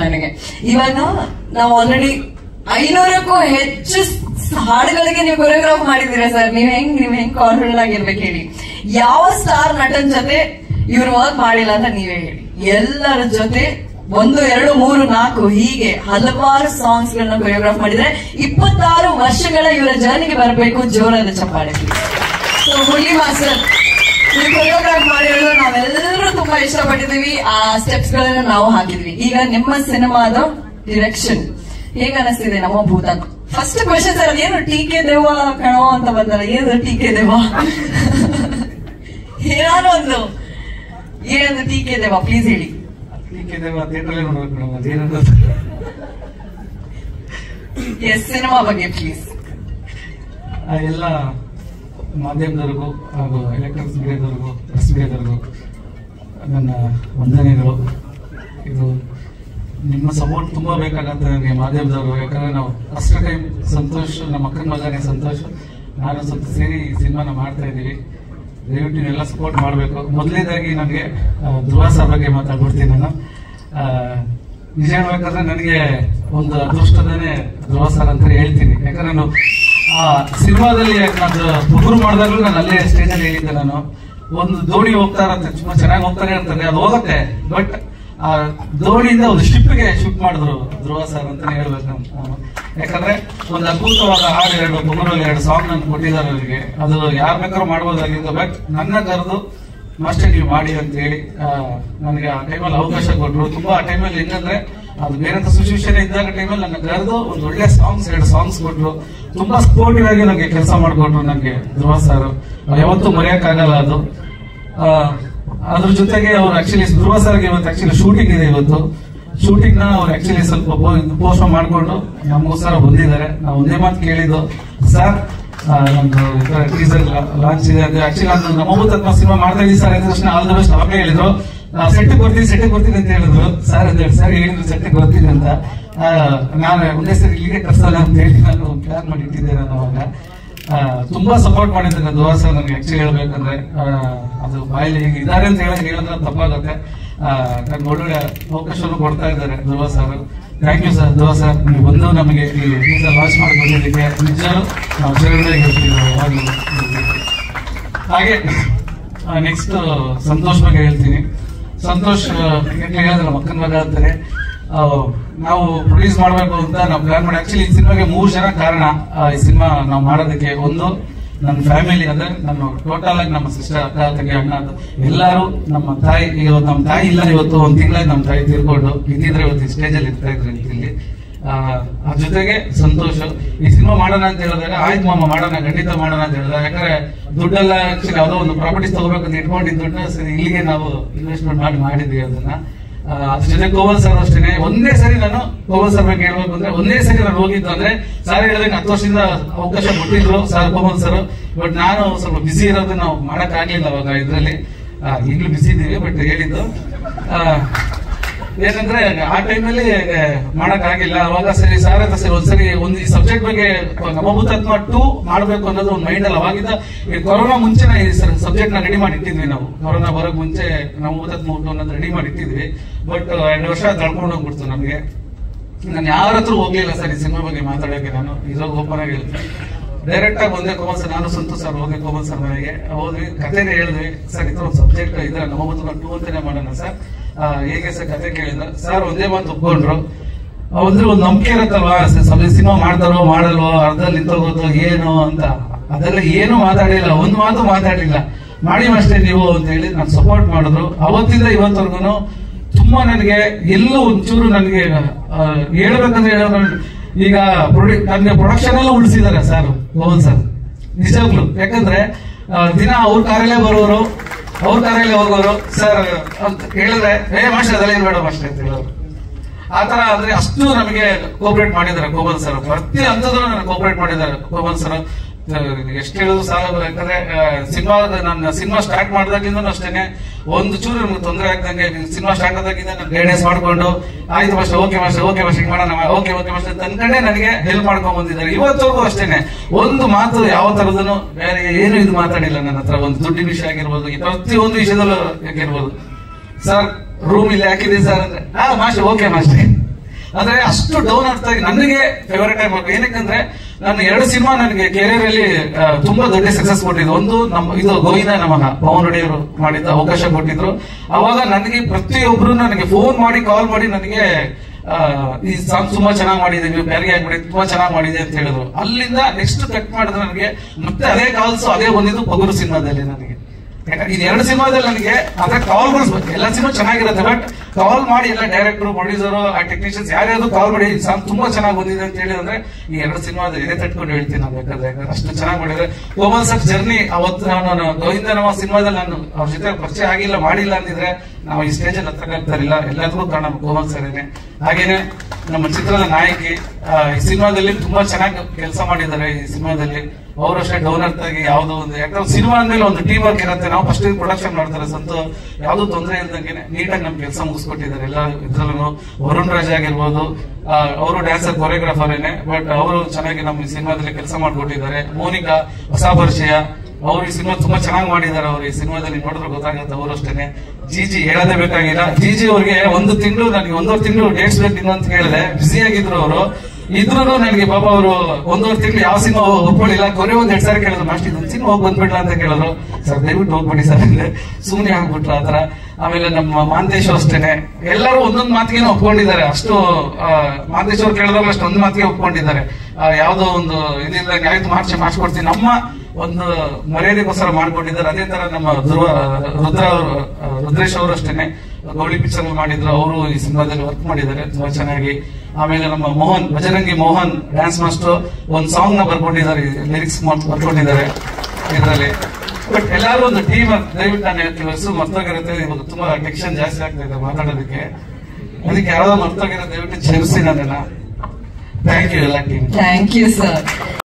ನನಗೆ ಇವಾಗ ನಾವು ಆಲ್ರೆಡಿ ಐನೂರಕ್ಕೂ ಹೆಚ್ಚು ಹಾಡುಗಳಿಗೆ ನೀವು ಕೊರಿಯೋಗ್ರಾಫ್ ಮಾಡಿದ್ದೀರಾ ಸರ್ ನೀವ್ ಹೆಂಗ್ ನೀವ್ ಹೆಂಗ್ ಕಾನ್ಫಿಡೆಂಟ್ ಆಗಿರ್ಬೇಕು ಹೇಳಿ ಯಾವ ಸ್ಟಾರ್ ನಟನ್ ಜೊತೆ ಇವ್ರು ವರ್ಕ್ ಮಾಡಿಲ್ಲ ಅಂತ ನೀವೇ ಹೇಳಿ ಎಲ್ಲರ ಜೊತೆ ಒಂದು ಎರಡು ಮೂರು ನಾಲ್ಕು ಹೀಗೆ ಹಲವಾರು ಸಾಂಗ್ಸ್ ಗಳನ್ನ ಕೊರಿಯೋಗ್ರಾಫ್ ಮಾಡಿದ್ರೆ ಇಪ್ಪತ್ತಾರು ವರ್ಷಗಳ ಇವರ ಜರ್ನಿಗೆ ಬರಬೇಕು ಜೋರಾದ ಚಪ್ಪಾಳೆ ಸೊ ಹುಲಿ ಮಾಸ್ಟರ್ ನೀವು ಕೊರಿಯೋಗ್ರಾಫ್ ಮಾಡಿರೋದು ನಾವೆಲ್ಲರೂ ತುಂಬಾ ಇಷ್ಟಪಟ್ಟಿದೀವಿ ಆ ಸ್ಟೆಪ್ಸ್ ಗಳನ್ನ ನಾವು ಹಾಕಿದ್ವಿ ಈಗ ನಿಮ್ಮ ಸಿನಿಮಾದ ಡಿರೆಕ್ಷನ್ ಹೇಗ ಅನಿಸ್ತಿದೆ ನಮ್ಮ ಭೂತ ಫಸ್ಟ್ ಕ್ವಶನ್ ಸರ್ ಏನು ಟೀಕೆ ದೇವ ಕಣೋ ಅಂತ ಬಂದಲ್ಲ ಏನು ಟೀಕೆ ದೇವ ಏನಾದ್ರು ಒಂದು ಏನಂದ್ರೆ ಟೀಕೆ ದೇವ ಪ್ಲೀಸ್ ಹೇಳಿ ದೇವ ಥಿಯೇಟರ್ ನೋಡ್ಬೇಕು ನಾವು ಅದೇನಂದ್ರೆ ಎಸ್ ಸಿನಿಮಾ ಬಗ್ಗೆ ಪ್ಲೀಸ್ ಆ ಎಲ್ಲ ಮಾಧ್ಯಮದವ್ರಿಗೂ ಹಾಗೂ ಎಲೆಕ್ಟ್ರಾನಿಕ್ಸ್ ಮೀಡಿಯಾದವ್ರಿಗೂ ಪ್ರೆಸ್ ಮೀಡಿಯಾದವ್ರಿಗೂ ನನ್ನ ವಂದನೆಗಳು ಇದು ನಿಮ್ಮ ಸಪೋರ್ಟ್ ತುಂಬಾ ಬೇಕಾಗತ್ತೆ ನನಗೆ ಮಾಧ್ಯಮದವರು ಯಾಕಂದ್ರೆ ನಾವು ಅಷ್ಟ ಟೈಮ್ ಸಂತೋಷ್ ನಮ್ಮ ಅಕ್ಕನ ಮಗನೇ ಸಂತೋಷ್ ನಾನು ಸ್ವಲ್ಪ ಸೇರಿ ಈ ಸಿನಿಮಾನ ಮಾಡ್ತಾ ಇದ್ದೀವಿ ದಯವಿಟ್ಟು ನೀವೆಲ್ಲ ಸಪೋರ್ಟ್ ಮಾಡಬೇಕು ಮೊದಲನೇದಾಗಿ ನನಗೆ ಧ್ರುವ ಸರ್ ಬಗ್ಗೆ ಮಾತಾಡ್ಬಿಡ್ತೀನಿ ನಾನು ಆ, ನಿಜ ಹೇಳ್ಬೇಕಂದ್ರೆ ನನಗೆ ಒಂದು ಅದೃಷ್ಟದನೇ ಧ್ರುವ ಸರ್ ಅಂತ ಹೇಳ್ತೀನಿ ಯಾಕಂದ್ರೆ ನಾನು ಆ ಸಿನಿಮಾದಲ್ಲಿ ನಾನು ಪುಗುರು ಮಾಡಿದಾಗಲೂ ನಾನು ಅಲ್ಲೇ ಸ್ಟೇಜ್ ಅಲ್ಲಿ ಹೇಳಿದ್ದೆ ನಾನು ಒಂದು ದೋಣಿ ಹೋಗ್ತಾ ಇರತ್ತೆ ತುಂಬಾ ಚೆನ್ನಾಗಿ ಹೋಗ್ತಾರೆ ಅಂತಾರೆ ಅದು ಹೋಗುತ್ತೆ ಬಟ್ ಆ ದೋಣಿಯಿಂದ ಒಂದು ಶಿಪ್ಗೆ ಶಿಫ್ಟ್ ಮಾಡಿದ್ರು ಧ್ರುವ ಸರ್ ಅಂತಾನೆ ಹೇಳ್ಬೇಕು ನಾನು ಯಾಕಂದ್ರೆ ಒಂದು ಅದ್ಭುತವಾದ ಹಾಡು ಎರಡು ಪುಗುರಲ್ಲಿ ಎರಡು ಸಾಂಗ್ ನನ್ಗೆ ಕೊಟ್ಟಿದ್ದಾರೆ ಅವರಿಗೆ ಅದು ಯಾರು ಬೇಕಾದ್ರೂ ಮಾಡ್ಬೋದಾಗಿತ್ತು ಬಟ್ ನನ್ನ ಕರೆದು ಮಾಸ್ಟರ್ ನೀವು ಮಾಡಿ ಅಂತ ಹೇಳಿ ಆ, ನನಗೆ ಆ ಟೈಮಲ್ಲಿ ಅವಕಾಶ ಕೊಟ್ಟರು ತುಂಬಾ ಆ ಟೈಮಲ್ಲಿ ಹೆಂಗಂದ್ರೆ ಅದು ಬೇರೆ ಸಿಚುವೇಶನ್ ಇದ್ದಾಗ ಟೈಮಲ್ಲಿ ನನ್ನ ಕರೆದು ಒಂದು ಒಳ್ಳೆ ಸಾಂಗ್ಸ್ ಎರಡು ಸಾಂಗ್ಸ್ ಕೊಟ್ರು ತುಂಬಾ ಸ್ಪೋರ್ಟಿವ್ ಆಗಿ ನನಗೆ ಕೆಲಸ ಮಾಡಿಕೊಟ್ರು ನನಗೆ ಧ್ರುವ ಸರ್ ಯಾವತ್ತೂ ಮರೆಯಕ್ಕಾಗಲ್ಲ ಅದು ಆ, ಅದ್ರ ಜೊತೆಗೆ ಅವ್ರು ಆಕ್ಚುಲಿ ಧ್ರುವ ಸರ್ಗೆ ಇವತ್ತು ಆಕ್ಚುಲಿ ಶೂಟಿಂಗ್ ಇದೆ ಇವತ್ತು ಶೂಟಿಂಗ್ ನ ಅವ್ರು ಆಕ್ಚುಲಿ ಸ್ವಲ್ಪ ಪೋಸ್ಟ್ ಮಾಡ್ಕೊಂಡು ನಮಗೋಸ್ಕರ ಬಂದಿದ್ದಾರೆ ನಾವು ಒಂದೇ ಮಾತು ಕೇಳಿದ್ದು ಸರ್ ನಮ್ದು ಟೀಸರ್ ಲಾಂಚ್ ಇದೆ ಅದು ಆಕ್ಚುಲಿ ನಾನು ನಮ್ಮ ತತ್ವ ಸಿನಿಮಾ ಮಾಡ್ತಾ ಇದೀವಿ ಸರ್ ಅಂದ ತಕ್ಷಣ ಆಲ್ ದ ಬೆಸ್ಟ್ ಅವಾಗಲೇ ಹೇಳಿದ್ರು ಸೆಟ್ ಬರ್ತೀನಿ ಸೆಟ್ ಬರ್ತೀನಿ ಅಂತ ಹೇಳಿದ್ರು ಸರ್ ಅಂತ ಹೇಳಿ ಸರ್ ಹೇಳಿದ್ರು ಸೆಟ್ ಬರ್ತೀನಿ ಅಂತ ಆ, ನಾನು ಒಂದೇ ಸರಿ ಇಲ್ಲಿಗೆ ಕರ್ಸಲ್ಲ ಅಂತ ಹೇಳಿ ನಾನು ಪ್ಲಾನ್ ಮಾಡಿ ಇಟ್ಟಿದ್ದೆ ನಾನು ಅವಾಗ ಆ, ತುಂಬಾ ಸಪೋರ್ಟ್ ಮಾಡಿದ್ದಾರೆ ಧ್ರುವ ಸರ್ ನನಗೆ ಆಕ್ಚುಲಿ ಹೇಳ್ಬೇಕಂದ್ರೆ ಆ, ಅದು ಬಾಯಲ್ಲಿ ಹೀಗೆ ಇದ್ದಾರೆ ಅಂತ ಹೇಳಿ ಹೇಳಿದ್ರೆ ತಪ್ಪಾಗುತ್ತೆ ನನ್ಗೆ ಒಳ್ಳೊಳ್ಳೆ ಅವಕಾಶವನ್ನು ಕೊಡ್ತಾ ಇದ್ದಾರೆ Dhruva sir thank you sir Dhruva sir ನೀವು ಬಂದು ನಮಗೆ ಈ ಟೀಸರ್ ಲಾಂಚ್ ಮಾಡಿ ಬಂದಿದ್ದಕ್ಕೆ ನಿಜರು ನಾವು ಚಿರಋಣಿ ಹೇಳ್ತೀವಿ ಯಾವಾಗಲೂ ಹಾಗೆ ನೆಕ್ಸ್ಟ್ ಸಂತೋಷ್ ಬಗ್ಗೆ ಹೇಳ್ತೀನಿ ಸಂತೋಷ್ ಈಗಾಗಲೇ ಹೇಳಿದ್ರೆ ನಮ್ಮ ಅಕ್ಕನ ಮಗ ಅಂತಾರೆ ಆ, ನಾವು ಪ್ರೊಡ್ಯೂಸ್ ಮಾಡಬೇಕು ಅಂತ ನಾವು ಪ್ಲಾನ್ ಮಾಡಿ ಆಕ್ಚುಲಿ ಈ ಸಿನಿಮಾಗೆ ಮೂರು ಜನ ಕಾರಣ ಆ, ಈ ಸಿನಿಮಾ ನಾವು ಮಾಡೋದಕ್ಕೆ ಒಂದು ನನ್ನ ಫ್ಯಾಮಿಲಿ ಅಂದ್ರೆ ನಮ್ಮ ಟೋಟಲ್ ಆಗಿ ನಮ್ಮ ಸಿಸ್ಟರ್ ಅಕ್ಕ ತಂಗಿ ಅಣ್ಣ ಅಂತ ಎಲ್ಲರೂ ನಮ್ಮ ತಾಯಿ ಇವತ್ತು ನಮ್ಮ ತಾಯಿ ಇಲ್ಲ ಇವತ್ತು ಒಂದ್ ತಿಂಗಳಾಗಿ ನಮ್ಮ ತಾಯಿ ತೀರ್ಕೊಂಡು ಇದ್ದಿದ್ರೆ ಇವತ್ತು ಸ್ಟೇಜ್ ಅಲ್ಲಿ ಇರ್ತಾ ಇದ್ರು ಇಲ್ಲಿ ಆ, ಅದ್ರ ಜೊತೆಗೆ ಸಂತೋಷ ಈ ಸಿನಿಮಾ ಮಾಡೋಣ ಅಂತ ಹೇಳಿದಾಗ ಆಯ್ತು ಮಾಮ ಮಾಡೋಣ ಖಂಡಿತ ಮಾಡೋಣ ಅಂತ ಹೇಳಿದಾಗ ಯಾಕಂದ್ರೆ ದುಡ್ಡೆಲ್ಲ ಆಕ್ಚುಲಿ ಯಾವುದೋ ಒಂದು ಪ್ರಾಪರ್ಟೀಸ್ ತಗೋಬೇಕಂತ ಇಟ್ಕೊಂಡಿದ್ದ ದುಡ್ಡನ್ನ ಸರಿ ಇಲ್ಲಿಗೆ ನಾವು ಇನ್ವೆಸ್ಟ್ಮೆಂಟ್ ಮಾಡಿ ಮಾಡಿದ್ವಿ ಅದನ್ನ ಆ, ಅದ್ರ ಜೊತೆ ಕೋವಲ್ ಸರ್ ಅಷ್ಟೇನೆ ಒಂದೇ ಸರಿ ನಾನು ಕೋವಲ್ ಸರ್ ಬಗ್ಗೆ ಹೇಳ್ಬೇಕು ಅಂದ್ರೆ ಒಂದೇ ಸರಿ ನಾನು ಹೋಗಿದ್ದು ಅಂದ್ರೆ ಸರ್ ಹೇಳಿದಂಗೆ ಹತ್ತು ವರ್ಷದಿಂದ ಅವಕಾಶ ಕೊಟ್ಟಿದ್ರು ಸರ್ ಕೋವಲ್ ಸರ್ ಬಟ್ ನಾನು ಸ್ವಲ್ಪ ಬಿಸಿ ಇರೋದು ನಾವು ಮಾಡಕ್ ಆಗ್ಲಿಲ್ಲ ಅವಾಗ ಇದ್ರಲ್ಲಿ ಆ, ಈಗ್ಲೂ ಬಿಸಿ ಇದ್ದೀವಿ ಬಟ್ ಹೇಳಿದ್ದು ಆ, ಏನಂದ್ರೆ ಆ ಟೈಮಲ್ಲಿ ಮಾಡಕ್ ಆಗಿಲ್ಲ ಅವಾಗ ಸರಿ ಸಾರ್ ಅಂತ ಸರಿ ಒಂದ್ಸರಿ ಒಂದ್ ಈ ಸಬ್ಜೆಕ್ಟ್ ಬಗ್ಗೆ ನಮಭೂತತ್ವ ಟೂ ಮಾಡ್ಬೇಕು ಅನ್ನೋದು ಒಂದು ಮೈಂಡ್ ಅಲ್ಲಿ ಅವಾಗಿಂದ ಈ ಕೊರೋನಾ ಮುಂಚೆನೆ ಈ ಸಬ್ಜೆಕ್ಟ್ ನ ರೆಡಿ ಮಾಡಿ ಇಟ್ಟಿದ್ವಿ ನಾವು ಕೊರೋನಾ ಬರೋಕ್ ಮುಂಚೆ ನಮಭೂತತ್ವ ಟೂ ಅನ್ನೋದು ರೆಡಿ ಮಾಡಿ ಇಟ್ಟಿದ್ವಿ ಬಟ್ ಎರಡು ವರ್ಷ ತಳ್ಕೊಂಡು ಹೋಗ್ಬಿಡ್ತು ನಮ್ಗೆ ನಾನು ಯಾರ ಹತ್ರ ಹೋಗ್ಲಿಲ್ಲ ಸರ್ ಈ ಸಿನಿಮಾ ಬಗ್ಗೆ ಮಾತಾಡೋಕೆ ನಾನು ಇದ್ರಾಗ ಓಪನ್ ಆಗಿ ಹೇಳ್ತೀನಿ ಡೈರೆಕ್ಟ್ ಆಗಿ ಒಂದೇ ಕೋಮಲ್ ಸರ್ ನಾನು ಸಂತೋಷ್ ಸರ್ ಹೋಗಿ ಕೋಮಲ್ ಸರ್ ಮನೆಗೆ ಹೋದ್ವಿ ಕಥೆನೇ ಹೇಳಿದ್ವಿ ಸರ್ ಇದ್ರ ಒಂದು ಸಬ್ಜೆಕ್ಟ್ ಇದ್ರೆ ನಮ್ಮ ಟೂ ಅಂತಾನೆ ಮಾಡೋಣ ಸರ್ ಆ, ಹೇಗೆ ಸರ್ ಕತೆ ಕೇಳಿದ ಸರ್ ಒಂದೇ ಮಾತು ಒಪ್ಕೊಂಡ್ರು ಅಂದ್ರೆ ಒಂದು ನಂಬಿಕೆ ಇರುತ್ತಲ್ವಾ ಸಿನಿಮಾ ಮಾಡ್ತಾರೋ ಮಾಡಲ್ವೋ ಅರ್ಧ ನಿಂತೋಗೋದು ಏನು ಅಂತ ಅದೆಲ್ಲ ಏನು ಮಾತಾಡಿಲ್ಲ ಒಂದು ಮಾತು ಮಾತಾಡಿಲ್ಲ ಮಾಡಿ ಅಷ್ಟೇ ನೀವು ಅಂತ ಹೇಳಿ ನಾನು ಸಪೋರ್ಟ್ ಮಾಡಿದ್ರು ಅವತ್ತಿಂದ ಇವತ್ತವರೆಗೂ ತುಂಬಾ ನನಗೆ ಎಲ್ಲೂ ಒಂಚೂರು ನನಗೆ ಆ, ಹೇಳ್ಬೇಕಂದ್ರೆ ಹೇಳೋ ಈಗ ಪ್ರೊಡಿ- ನನಗೆ ಪ್ರೊಡಕ್ಷನ್ ಎಲ್ಲ ಉಳಿಸಿದ್ದಾರೆ ಸರ್ ಮೋಹನ್ ಸರ್ ನಿಜವಾಗ್ಲು ಯಾಕಂದ್ರೆ ಆ, ದಿನ ಅವ್ರ ಕಾರಲ್ಲೇ ಬರೋರು ಅವ್ರ ಕಾರಲ್ಲೇ ಹೋಗೋರು ಸರ್ ಅಂತ ಹೇಳಿದ್ರೆ ಏ ಮಾಸ್ಟರ್ ಅದೆಲ್ಲ ಏನ್ ಬೇಡ ಮಾಸ್ಟರ್ ಅಂತ ಹೇಳೋರು ಆ ತರ ಅಂದ್ರೆ ಅಷ್ಟು ನಮಗೆ ಕೋಪರೇಟ್ ಮಾಡಿದ್ದಾರೆ ಕೋಮಲ್ ಸರ್ ಪ್ರತಿ ಹಂತದಲ್ಲೂ ನನಗೆ ಕೋಪರೇಟ್ ಮಾಡಿದ್ದಾರೆ ಕೋಮಲ್ ಸರ್ ಎಷ್ಟು ಹೇಳೋದು ಸಾಲ ಯಾಕಂದ್ರೆ ಸಿನಿಮಾ ನನ್ನ ಸಿನಿಮಾ ಸ್ಟಾರ್ಟ್ ಮಾಡಿದಾಗಿಂದ ಅಷ್ಟೇನೆ ಒಂದು ಚೂರು ನಮ್ಗೆ ತೊಂದರೆ ಆಗ್ದಂಗೆ ಸಿನಿಮಾ ಸ್ಟಾರ್ಟ್ ಆದಾಗಿಂದ ನಾನು ಗೈಡೆನ್ಸ್ ಮಾಡ್ಕೊಂಡು ಆಯ್ತು master okay master okay master ಹಿಂಗ್ ಮಾಡೋಣ ಓಕೆ ಓಕೆ ಮಾಸ್ಟರ್ ಅಂತ ಅನ್ಕೊಂಡೆ ನನಗೆ ಹೆಲ್ಪ್ ಮಾಡ್ಕೊಂಡ್ ಬಂದಿದ್ದಾರೆ ಇವತ್ತವರೆಗೂ ಅಷ್ಟೇನೆ ಒಂದು ಮಾತು ಯಾವ ತರದನು ಬೇರೆ ಏನು ಇದು ಮಾತಾಡಿಲ್ಲ ನನ್ನ ಹತ್ರ ಒಂದು ದುಡ್ಡಿನ ವಿಷಯ ಆಗಿರ್ಬೋದು ಈ ಪ್ರತಿಯೊಂದು ವಿಷಯದಲ್ಲೂ ಆಗಿರ್ಬೋದು ಸರ್ ರೂಮ್ ಇಲ್ಲಿ ಹಾಕಿದೀವಿ ಸರ್ ಅಂದ್ರೆ ಹಾ ಮಾಸ್ಟರ್ ಓಕೆ ಮಾಸ್ಟರ್ ಆದ್ರೆ ಅಷ್ಟು ಡೌನ್ ಆಗ್ತಾ ನನಗೆ ಫೇವರೇಟ್ ಆಗ್ಬೇಕು ಏನಕ್ಕಂದ್ರೆ ನಾನು ಎರಡು ಸಿನಿಮಾ ನನಗೆ ಕೆರಿಯರ್ ಅಲ್ಲಿ ಆ, ತುಂಬಾ ದೊಡ್ಡ ಸಕ್ಸಸ್ ಕೊಟ್ಟಿದ್ದು ಒಂದು ನಮ್ಮ ಇದು ಗೋವಿಂದ ನಮಃ ಪವನ್ ರೆಡ್ಡಿಯವರು ಮಾಡಿದ್ದ ಅವಕಾಶ ಕೊಟ್ಟಿದ್ರು ಅವಾಗ ನನಗೆ ಪ್ರತಿಯೊಬ್ರು ನನಗೆ ಫೋನ್ ಮಾಡಿ ಕಾಲ್ ಮಾಡಿ ನನಗೆ ಆ, ಈ ಸಾಂಗ್ ತುಂಬಾ ಚೆನ್ನಾಗಿ ಮಾಡಿದೀವಿ ಬ್ಯಾರಿಗೆ ಆಗ್ಬಿಡಿ ತುಂಬಾ ಚೆನ್ನಾಗಿ ಮಾಡಿದೆ ಅಂತ ಹೇಳಿದ್ರು ಅಲ್ಲಿಂದ ನೆಕ್ಸ್ಟ್ ಕಟ್ ಮಾಡಿದ್ರೆ ನನಗೆ ಮತ್ತೆ ಅದೇ ಕಾಲ್ಸ್ ಅದೇ ಬಂದಿದ್ದು ಪಗುರು ಸಿನಿಮಾದಲ್ಲಿ ನನಗೆ ಯಾಕಂದ್ರೆ ಇದು ಎರಡು ಸಿನಿಮಾದಲ್ಲಿ ನನಗೆ ಅದ್ರ ಕಾಲ್ಗಳು ಎಲ್ಲ ಸಿನಿಮಾ ಚೆನ್ನಾಗಿರುತ್ತೆ ಬಟ್ ಕಾಲ್ ಮಾಡಿ ಎಲ್ಲ ಡೈರೆಕ್ಟರ್ ಪ್ರೊಡ್ಯೂಸರ್ ಆ ಟೆಕ್ನಿಷಿಯನ್ಸ್ ಯಾರ್ಯಾರು ಕಾಲ್ ಮಾಡಿ ಸಾಂಗ್ ತುಂಬಾ ಚೆನ್ನಾಗಿ ಬಂದಿದೆ ಅಂತ ಹೇಳಿದ್ರೆ ಈ ಎರಡು ಸಿನಿಮಾದ ಎದೆ ತಟ್ಕೊಂಡು ಹೇಳ್ತೀನಿ ನಾನು ಬೇಕಾದ್ರೆ ಯಾಕಂದ್ರೆ ಅಷ್ಟು ಚೆನ್ನಾಗಿ ಮಾಡಿದ್ರೆ ಕೋಮಲ್ ಸರ್ ಜರ್ನಿ ಅವತ್ತು ನಾನು ಗೋವಿಂದ ನಮ್ಮ ಸಿನಿಮಾದಲ್ಲಿ ನಾನು ಅವ್ರ ಜೊತೆ ಪರಿಚಯ ಆಗಿಲ್ಲ ಮಾಡಿಲ್ಲ ಅಂದಿದ್ರೆ ನಾವು ಈ ಸ್ಟೇಜ್ ಅಲ್ಲಿ ಹತ್ರ ಆಗ್ತಾರಿಲ್ಲ ಎಲ್ಲದಕ್ಕೂ ಕಾರಣ ಕೋಮಲ್ ಸರೇನೆ ಹಾಗೇನೆ ನಮ್ಮ ಚಿತ್ರದ ನಾಯಕಿ ಆ, ಈ ಸಿನಿಮಾದಲ್ಲಿ ತುಂಬಾ ಚೆನ್ನಾಗಿ ಕೆಲಸ ಮಾಡಿದ್ದಾರೆ ಈ ಸಿನಿಮಾದಲ್ಲಿ ಅವರು ಅಷ್ಟೇ ಡೌನ್ ಆಗಿ ಯಾವ್ದೋ ಒಂದು ಯಾಕಂದ್ರೆ ಸಿನಿಮಾ ಅಂದ್ಮೇಲೆ ಒಂದು ಟೀಮ್ ವರ್ಕ್ ಇರುತ್ತೆ ನಾವು ಫಸ್ಟ್ ಪ್ರೊಡಕ್ಷನ್ ಮಾಡ್ತಾರೆ ಸಂತು ಯಾವ್ದು ತೊಂದರೆ ಇಲ್ದಂಗೆ ನೀಟಾಗಿ ನಮ್ ಕೆಲಸ ಮುಗಿಸ್ಕೊಟ್ಟಿದ್ದಾರೆ ಎಲ್ಲ ಇದ್ರಲ್ಲೂ ವರುಣ್ ರಾಜ್ ಆಗಿರ್ಬೋದು ಅವರು ಡ್ಯಾನ್ಸರ್ ಕೊರಿಯೋಗ್ರಾಫರ್ ಏನೆ ಬಟ್ ಅವರು ಚೆನ್ನಾಗಿ ನಮ್ಮ ಈ ಸಿನಿಮಾದಲ್ಲಿ ಕೆಲಸ ಮಾಡ್ಕೊಟ್ಟಿದ್ದಾರೆ ಮೋನಿಕಾ ಹೊಸ ಪರಿಚಯ ಅವ್ರು ಈ ಸಿನಿಮಾ ತುಂಬಾ ಚೆನ್ನಾಗಿ ಮಾಡಿದ್ದಾರೆ ಅವ್ರು ಈ ಸಿನಿಮಾದಲ್ಲಿ ನೋಡಿದ್ರೆ ಗೊತ್ತಾಗುತ್ತೆ ಅವರು ಅಷ್ಟೇನೆ ಜಿಜಿ ಹೇಳೋದೇ ಬೇಕಾಗಿಲ್ಲ ಜಿಜಿ ಅವ್ರಿಗೆ ಒಂದು ತಿಂಗಳು ನನಗೆ ಒಂದೂವರೆ ತಿಂಗಳು ಡೇಟ್ಸ್ ಬೇಕು ಅಂತ ಹೇಳಿದೆ ಬ್ಯುಸಿ ಆಗಿದ್ರು ಅವರು ಇದ್ರು ನನಗೆ ಪಾಪ ಅವರು ಒಂದೂವರೆ ತಿಂಗಳು ಯಾವ ಸಿನಿಮಾ ಒಪ್ಕೊಳ್ಳಿಲ್ಲ ಕೊನೆ ಒಂದ್ ಎರಡ್ ಸಾವಿರ ಕೇಳಿದ್ರು ಮಾಸ್ಟರ್ ಇದೊಂದು ಸಿನಿಮಾ ಹೋಗಿ ಬಂದ್ಬಿಡ್ಲ ಅಂತ ಕೇಳಿದ್ರು ಸರ್ ದಯವಿಟ್ಟು ಹೋಗ್ಬಿಡಿ ಸರ್ ಅಂದ್ರೆ ಸುಮ್ಮನೆ ಆಗ್ಬಿಟ್ರು ಆತರ ಆಮೇಲೆ ನಮ್ಮ ಮಾಂತೇಶ್ ಅಷ್ಟೇನೆ ಎಲ್ಲರೂ ಒಂದೊಂದು ಮಾತಿಗೆ ಒಪ್ಕೊಂಡಿದ್ದಾರೆ ಅಷ್ಟು ಆ, ಮಾಂತೇಶ್ ಅವ್ರು ಕೇಳಿದಾಗ ಅಷ್ಟು ಒಂದು ಮಾತಿಗೆ ಒಪ್ಕೊಂಡಿದ್ದಾರೆ ಆ, ಯಾವ್ದೋ ಒಂದು ಇದಿಲ್ಲ ಆಯ್ತು ಮಾರ್ಚ್ ಮಾಡಿಸ್ಕೊಡ್ತೀನಿ ನಮ್ಮ ಒಂದು ಮರ್ಯಾದೆಗೋಸ್ಕರ ಮಾಡ್ಕೊಂಡಿದ್ದಾರೆ ಅದೇ ತರ ನಮ್ಮ ಧ್ರುವ ರುದ್ರ ಅವರು ಆ, ರುದ್ರೇಶ್ ಅವರು ಅಷ್ಟೇನೆ ಗೌಳಿ ಪಿಕ್ಚರ್ ಮಾಡಿದ್ರು ಅವರು ಈ ಸಿನಿಮಾದಲ್ಲಿ ವರ್ಕ್ ಮಾಡಿದ್ದಾರೆ ತುಂಬಾ ಚೆನ್ನಾಗಿ ಆಮೇಲೆ ನಮ್ಮ ಮೋಹನ್ ಬಜರಂಗಿ ಮೋಹನ್ ಡ್ಯಾನ್ಸ್ ಮಾಸ್ಟರ್ ಒಂದು ಸಾಂಗ್ ನ ಬರ್ಕೊಂಡಿದ್ದಾರೆ ಲಿರಿಕ್ಸ್ ಬರ್ಕೊಂಡಿದ್ದಾರೆ ಇದರಲ್ಲಿ ಬಟ್ ಎಲ್ಲರೂ ಒಂದು ಟೀಮ್ ದಯವಿಟ್ಟು ನಾನು ಹೇಳ್ತೀನಿ ಹೆಸರು ಮರ್ತೋಗಿರುತ್ತೆ ಇವಾಗ ತುಂಬಾ ಟೆನ್ಷನ್ ಜಾಸ್ತಿ ಆಗ್ತಾ ಇದೆ ಮಾತಾಡೋದಕ್ಕೆ ಅದಕ್ಕೆ ಯಾವ್ದೋ ಮರ್ತೋಗಿರೋ ದಯವಿಟ್ಟು ಕ್ಷಮಿಸಿ ನನ್ನನ್ನ ಥ್ಯಾಂಕ್ ಯು ಎಲ್ಲ ಟೀಮ್ ಥ್ಯಾಂಕ್ ಯು ಸರ್